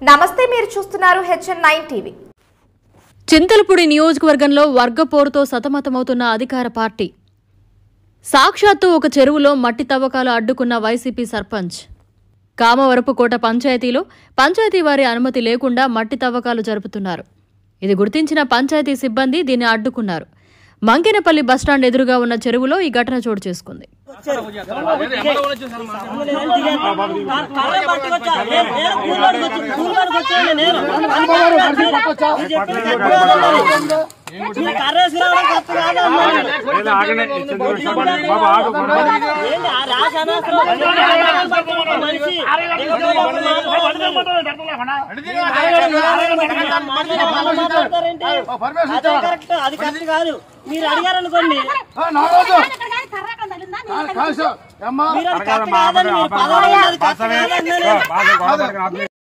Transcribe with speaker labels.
Speaker 1: నమస్తే మీరు చూస్తున్నారు హెచ్ఎన్ నైన్ టీవీ
Speaker 2: చింతలపూడి నియోజకవర్గంలో వర్గ పోరుతో సతమతమవుతున్న అధికార పార్టీ సాక్షాత్తు ఒక చెరువులో మట్టి తవ్వకాలు అడ్డుకున్న వైసీపీ సర్పంచ్ కామవరపుకోట పంచాయతీలో పంచాయతీ వారి అనుమతి లేకుండా మట్టి తవ్వకాలు జరుపుతున్నారు ఇది గుర్తించిన పంచాయతీ సిబ్బంది దీన్ని అడ్డుకున్నారు మంకెనపల్లి బస్టాండ్ ఎదురుగా ఉన్న చెరువులో ఈ ఘటన చోటు చేసుకుంది
Speaker 3: అది కరెక్ట్ కాదు మీరు అడిగారనుకోండి
Speaker 4: నారాజు
Speaker 5: కర్ర
Speaker 4: కాదు అమ్మా
Speaker 3: మీరు అది కరెక్ట్ కాదని మీరు పదవి అది కరెక్ట్ కాదని నేను-
Speaker 4: కాదు